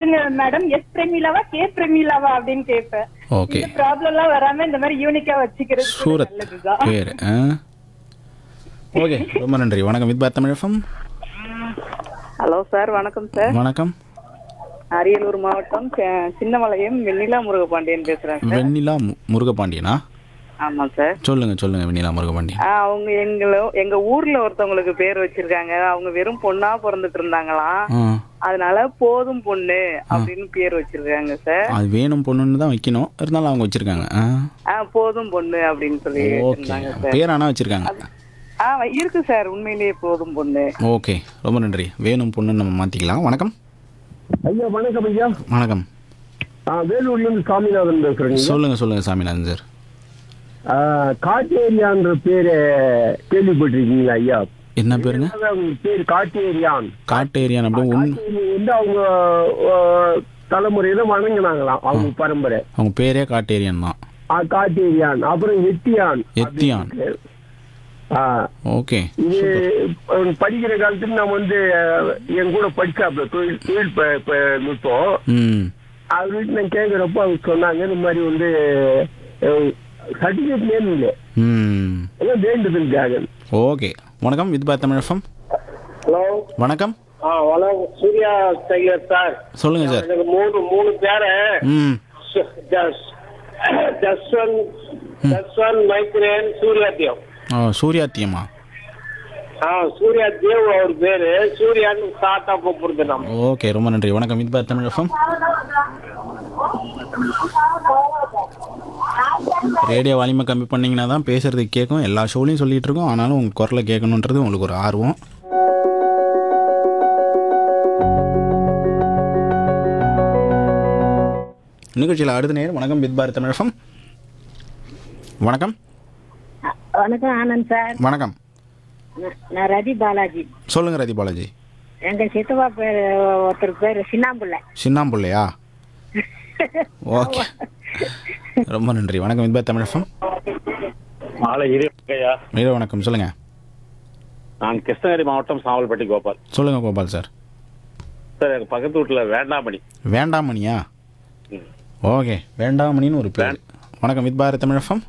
சொல்லுங்க madam yes பிரமிளாவா கே பிரமிளாவா அப்படின்னு கேட்பேன் ஓகே இந்த ப்ராப்ளம் எல்லாம் வராம இந்த மாதிரி யூனிக்கா வச்சுக்கிறது கூட சூரத் நல்லதுதான் பேர் ஆ ஓகே ரொம்ப நன்றி வணக்கம் வித் பார் தமிழகம் ஹலோ சார் வணக்கம் சார் வணக்கம் அரியலூர் மாவட்டம் சி- சின்னமலையம் வெண்ணிலா முருகபாண்டியன் பேசுறேன் சார் வெண்ணிலா மு- முருகபாண்டியனா ஆமா சார் சொல்லுங்க சொல்லுங்க வெண்ணிலா முருகபாண்டியன் ஆ, அவங்க எங்களோ எங்க ஊர்ல ஒருத்தவங்களுக்கு பேர் வச்சிருக்காங்க அவங்க வெறும் பொண்ணா பிறந்துட்டு இருந்தாங்களாம் ஆ அதனால போதும் பொண்ணு அப்படின்னு பேர் வச்சிருக்காங்க சார் அது வேணும் பொண்ணுன்னு தான் வைக்கணும் இருந்தாலும் அவங்க வச்சிருக்காங்க ஆ ஆ போதும் பொண்ணு அப்படின்னு சொல்லி ஓகே வச்சிருந்தாங்க சார் பேர் ஆனால் வச்சிருக்காங்க ஆ இருக்கு சார் உண்மையிலேயே போதும் பொண்ணு ஓகே ரொம்ப நன்றி வேணும் பொண்ணுன்னு நம்ம மாற்றிக்கலாம் வணக்கம் ஐயா வணக்கம் ஐயா வணக்கம் ஆ, வேலூர்ல இருந்து சாமிநாதன் பேசுறேங்க சொல்லுங்க சொல்லுங்க சாமிநாதன் சார் ஆ, காட்டேரியான்ற பேரை கேள்விப்பட்டிருக்கீங்களா ஐயா என்ன பேருங்க அதான் அவங்க பேர் காட்டேரியான் காட்டு ஏரியான் அப்படி உன் காட்டேரி வந்து அவங்க ஆ, தலைமுறையில வணங்கினாங்களாம் அவங்க பரம்பரை அவங்க பேரே காட்டு ஏரியான் தான் ஆ, காட்டேரியான் அப்புறம் எத்தியான் எத்தியான் ஆ, ஓகே இது அவன் படிக்கிற காலத்துல நான் வந்து அஹ், என் கூட படிச்சாப்ல தொழில் தொழில் ப- ப- நுட்பம் ம் அவர்கிட்ட நான் கேட்குறப்ப அவங்க சொன்னாங்க இந்த மாதிரி வந்து சர்டிஃபிகேட் நேம் இல்லை ம் எல்லாம் வேண்டுதலுக்காக ஓகே வணக்கம் வித் பார் தமிழகம் ஹலோ வணக்கம் ஆ வணக்கம் சூர்யா டெய்லர் சார் சொல்லுங்க சார் எனக்கு மூணு மூணு பேரை ம் ஜஸ்வன் ஜஸ்வன் மைத்ரேன் சூர்யா தேவ் ஓ சூர்யாத்தியமா ஆ சூர்யா தேவ் அவர் பேரு சூர்யான்னு சாத்தா கூப்பிடுறது நம்ம ஓகே ரொம்ப நன்றி வணக்கம் வித் பார் தமிழகம் ரேடியோ வால்யூமை கம்மி பண்ணீங்கன்னா தான் பேசுறது கேட்கும் எல்லா ஷோலையும் சொல்லிட்டு இருக்கோம் ஆனாலும் உங்க குரலை கேட்கணுன்றது உங்களுக்கு ஒரு ஆர்வம் நிகழ்ச்சியில் அடுத்த நேரம் வணக்கம் வித் பாரத் தமிழகம் வணக்கம் வணக்கம் ஆனந்த் சார் வணக்கம் நான் நான் ரதி பாலாஜி சொல்லுங்க ரதி பாலாஜி எங்க சித்தப்பா பேர் ஒருத்தர் பேர் சின்னாம்புள்ள சின்னாம்புள்ளையா ஓகே ரொம்ப நன்றி வணக்கம் வித் பாரத் தமிழகம் மாலை இருக்கையா மீரோ வணக்கம் சொல்லுங்க நான் கிருஷ்ணகிரி மாவட்டம் சாவல்பட்டி கோபால் சொல்லுங்க கோபால் சார் சார் எங்க பக்கத்து வீட்டுல வேண்டாமணி வேண்டாமணியா ம். ஓகே வேண்டாமணின்னு ஒரு பேர் வணக்கம் வித் பாரத் தமிழகம்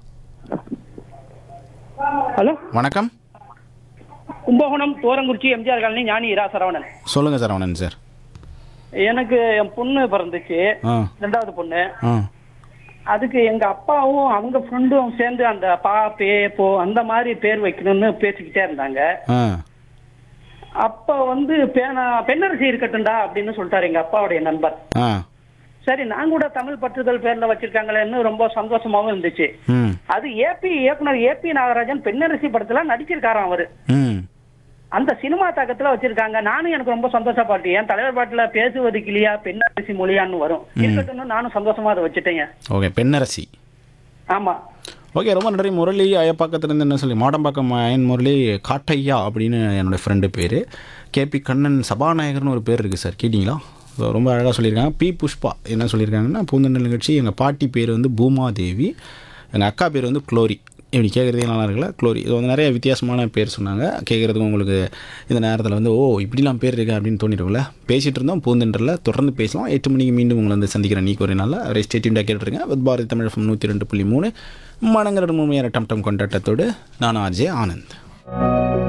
ஹலோ வணக்கம் கும்பகோணம் தோரங்குறிச்சி எம்ஜிஆர் காலனி ஞானி இரா சரவணன் சொல்லுங்க சரவணன் சார் எனக்கு என் பொண்ணு பிறந்துச்சு ஆ ரெண்டாவது பொண்ணு ஆ அதுக்கு எங்க அப்பாவும் அவங்க ஃப்ரெண்டும் சேர்ந்து அந்த பா பே போ அந்த மாதிரி பேர் வைக்கணும்னு பேசிக்கிட்டே இருந்தாங்க ஆ அப்ப வந்து பேனா பெண்ணரசி இருக்கட்டும்டா அப்படின்னு சொல்லிட்டாரு எங்க அப்பாவுடைய நண்பர் ஆ சரி நான் கூட தமிழ் பற்றுதல் பேர்ல வச்சிருக்காங்களேன்னு ரொம்ப சந்தோஷமாவும் இருந்துச்சு ம் அது ஏபி இயக்குனர் ஏபி நாகராஜன் பெண்ணரசி படத்துல நடிச்சிருக்காராம் அவரு ம் அந்த சினிமா தாக்கத்துல வச்சிருக்காங்க நானும் எனக்கு ரொம்ப சந்தோஷப்பட்டு என் தலைவர் பாட்டுல பேசுவது கிளியா பெண்ணரசி மொழியான்னு வரும் இருக்கட்டும்னு நானும் சந்தோஷமா அதை வச்சுட்டேங்க ஓகே பெண்ணரசி ஆமா ஓகே ரொம்ப நன்றி முரளி அயப்பாக்கத்துலேருந்து என்ன சொல்லி மாடம்பாக்கம் அயன் முரளி காட்டையா அப்படின்னு என்னோடய ஃப்ரெண்டு பேர் கேபி கண்ணன் சபாநாயகர்னு ஒரு பேர் இருக்குது சார் கேட்டிங்களா So, ரொம்ப அழகாக சொல்லியிருக்காங்க பி புஷ்பா என்ன சொல்லியிருக்காங்கன்னா பூந்தண்டல் நிகழ்ச்சி எங்கள் பாட்டி பேர் வந்து பூமாதேவி எங்கள் அக்கா பேர் வந்து குளோரி இப்படி கேட்குறதே நல்லா இருக்குல்ல குளோரி இது வந்து நிறைய வித்தியாசமான பேர் சொன்னாங்க கேட்குறதுக்கு உங்களுக்கு இந்த நேரத்தில் வந்து ஓ இப்படிலாம் பேர் இருக்கா அப்படின்னு தோணிடும்ல பேசிகிட்டு இருந்தோம் பூந்தென்றல தொடர்ந்து பேசலாம் எட்டு மணிக்கு மீண்டும் உங்களை வந்து சந்திக்கிறேன் நீ ஒரு நாளில் அவரை ஸ்டேட்யூண்டாக கேட்டுருங்க வித் பாரதி தமிழ் FM நூற்றி ரெண்டு புள்ளி மூணு மனங்கரடு முழுமையான டம் டம் கொண்டாட்டத்தோடு நான் ஆர்ஜே ஆனந்த்